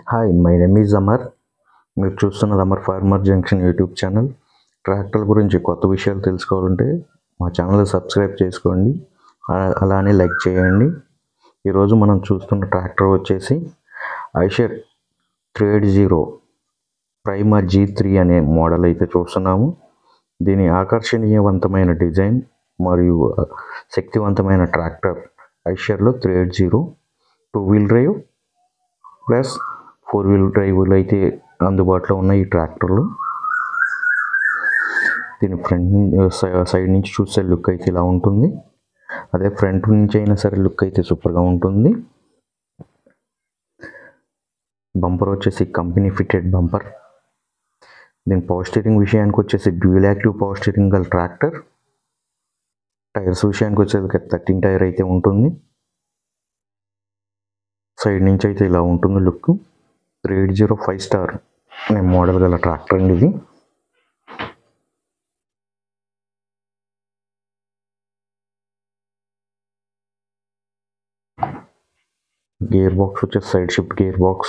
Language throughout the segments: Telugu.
hi my name is Amar మీరు చూస్తున్నది Amar farmer junction YouTube channel tractor గురించి కొత్త విషయాలు తెలుసుకోవాలంటే మా ఛానల్ సబ్స్క్రైబ్ చేసుకోండి అలా- అలానే లైక్ చేయండి ఈరోజు మనం చూస్తున్న ట్రాక్టర్ వచ్చేసి Eicher three eight zero Prima G three అనే మోడల్ అయితే చూస్తున్నాము దీని ఆకర్షణీయవంతమైన డిజైన్ మరియు శక్తివంతమైన ట్రాక్టర్ ఐషర్లో three eight zero two wheel drive plus four wheel డ్రైవ్లు అయితే అందుబాటులో ఉన్నాయి ఈ ట్రాక్టర్లు దీని ఫ్రంట్ సైడ్ నుంచి చూసే లుక్ అయితే ఇలా ఉంటుంది అదే ఫ్రంట్ నుంచి అయినా సరే లుక్ అయితే సూపర్గా ఉంటుంది బంపర్ వచ్చేసి కంపెనీ ఫిటెడ్ బంపర్ దీని పవర్ స్టీరింగ్ విషయానికి వచ్చేసి డ్యూయల్ యాక్టివ్ పవర్ స్టీరింగ్ గల ట్రాక్టర్ టైర్స్ విషయానికి వచ్చేసి థర్టీన్ టైర్ అయితే ఉంటుంది సైడ్ నుంచి అయితే ఇలా ఉంటుంది look three eight zero five star అనే మోడల్ గల ట్రాక్టర్ అండి ఇది గేర్ బాక్స్ వచ్చేసి side shift gear box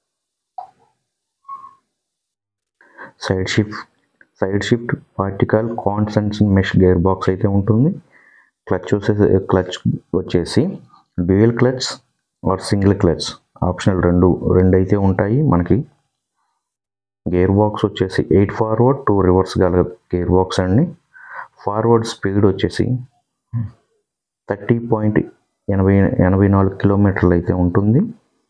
side shift side shift partial constant mesh gear box అయితే ఉంటుంది క్లచ్ వచ్చేసి క్లచ్ వచ్చేసి dual clutch or single clutch optional రెండు రెండు అయితే ఉంటాయి మనకి గేర్ బాక్స్ వచ్చేసి ఎయిట్ ఫార్వర్డ్ టూ రివర్స్ గల గేర్ బాక్స్ అండి ఫార్వర్డ్ స్పీడ్ వచ్చేసి థర్టీ పాయింట్ ఎనభై ఎనభై నాలుగు కిలోమీటర్లు అయితే ఉంటుంది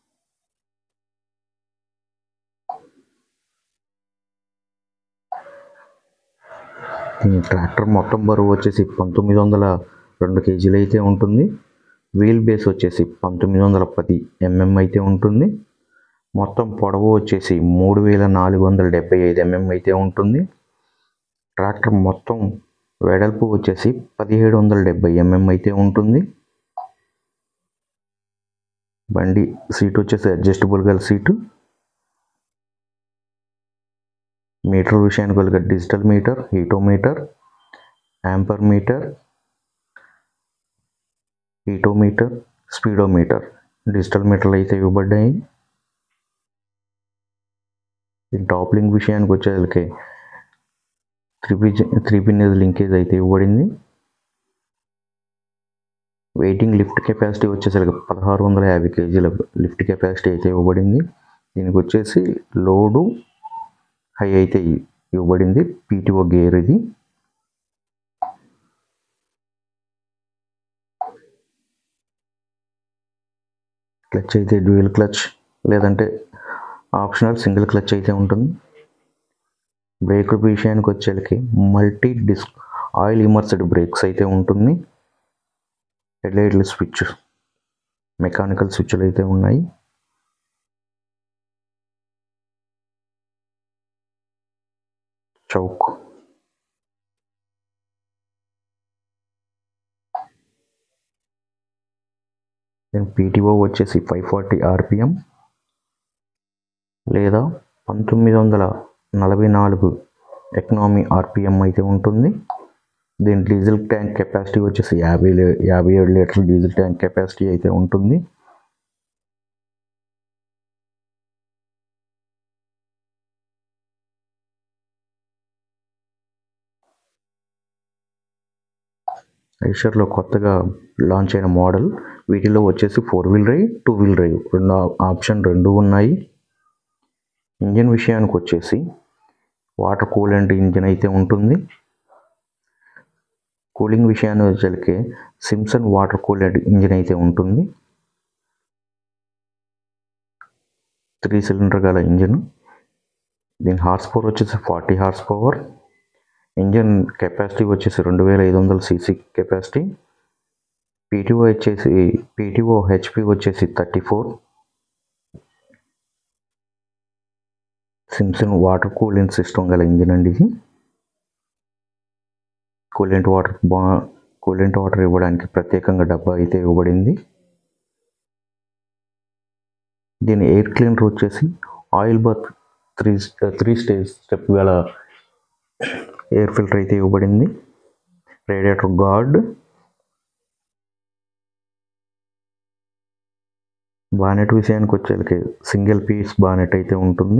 ఈ ట్రాక్టర్ మొత్తం బరువు వచ్చేసి పంతొమ్మిది వందల రెండు కేజీలు అయితే ఉంటుంది వీల్ బేస్ వచ్చేసి పంతొమ్మిది వందల పది ఎంఎం అయితే ఉంటుంది మొత్తం పొడవు వచ్చేసి మూడు వేల నాలుగు వందల డెబ్బై ఐదు ఎంఎం అయితే ఉంటుంది ట్రాక్టర్ మొత్తం వెడల్పు వచ్చేసి పదిహేడు వందల డెబ్బై ఎంఎం అయితే ఉంటుంది బండి సీట్ వచ్చేసి అడ్జస్టబుల్ గల సీటు మీటర్ విషయానికి వెళ్ళి డిజిటల్ మీటర్ హీటోమీటర్ యాంపర్ మీటర్ హీటోమీటర్ స్పీడోమీటర్ డిజిటల్ మీటర్లు అయితే ఇవ్వబడ్డాయి ఈ టాప్ లింక్ విషయానికి వచ్చేసరికి three P three pin linkage అయితే ఇవ్వబడింది వెయిటింగ్ లిఫ్ట్ కెపాసిటీ వచ్చేసరికి పదహారు వందల యాభై కేజీల లిఫ్ట్ కెపాసిటీ అయితే ఇవ్వబడింది దీనికి వచ్చేసి లోడు హై అయితే ఇవ్వబడింది పీటీఓ గేర్ ఇది క్లచ్ అయితే డ్యూయల్ క్లచ్ లేదంటే ఆప్షనల్ సింగిల్ క్లచ్ అయితే ఉంటుంది బ్రేక్ విషయానికి వచ్చేసరికి multi disc oil immersed brakes అయితే ఉంటుంది హెడ్లైట్లు స్విచ్ మెకానికల్ స్విచ్లు అయితే ఉన్నాయి చౌక్ దెన్ పీటీఓ వచ్చేసి ఫైవ్ ఫార్టీ ఆర్పిఎం లేదా పంతొమ్మిది వందల నలభై నాలుగు ఎకనామీ ఆర్పిఎం అయితే ఉంటుంది దీని డీజిల్ ట్యాంక్ కెపాసిటీ వచ్చేసి యాభై లీ యాభై ఏడు లీటర్ల డీజిల్ ట్యాంక్ కెపాసిటీ అయితే ఉంటుంది ఐషర్లో కొత్తగా లాంచ్ అయిన మోడల్ వీటిలో వచ్చేసి four wheel drive two wheel drive రెండు ఆప్షన్ రెండు ఉన్నాయి ఇంజిన్ విషయానికి వచ్చేసి వాటర్ కూలెంట్ ఇంజిన్ అయితే ఉంటుంది కూలింగ్ విషయాన్ని వచ్చేసరికి సిమ్సన్ వాటర్ కూలెంట్ ఇంజిన్ అయితే ఉంటుంది త్రీ సిలిండర్ గల ఇంజిన్ దీని హార్స్ పవర్ వచ్చేసి forty horsepower engine capacity వచ్చేసి రెండు వేల ఐదు వందల సీసీ కెపాసిటీ పీటీఓ వచ్చేసి పీటీఓ హెచ్పి వచ్చేసి thirty four Simpson water cooling system గల ఇంజిన్ అండి ఇది కూలెంట్ వాటర్ బా కూలెంట్ వాటర్ ఇవ్వడానికి ప్రత్యేకంగా డబ్బా అయితే ఇవ్వబడింది దీని ఎయిర్ క్లీనర్ వచ్చేసి oil bath three three stage step గల ఎయిర్ ఫిల్టర్ అయితే ఇవ్వబడింది రేడియేటర్ గార్డ్ బానెట్ విషయానికి వచ్చేసరికి సింగిల్ పీస్ బానెట్ అయితే ఉంటుంది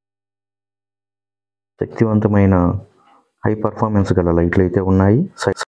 శక్తివంతమైన హై పర్ఫార్మెన్స్ గల లైట్లు అయితే ఉన్నాయి సై-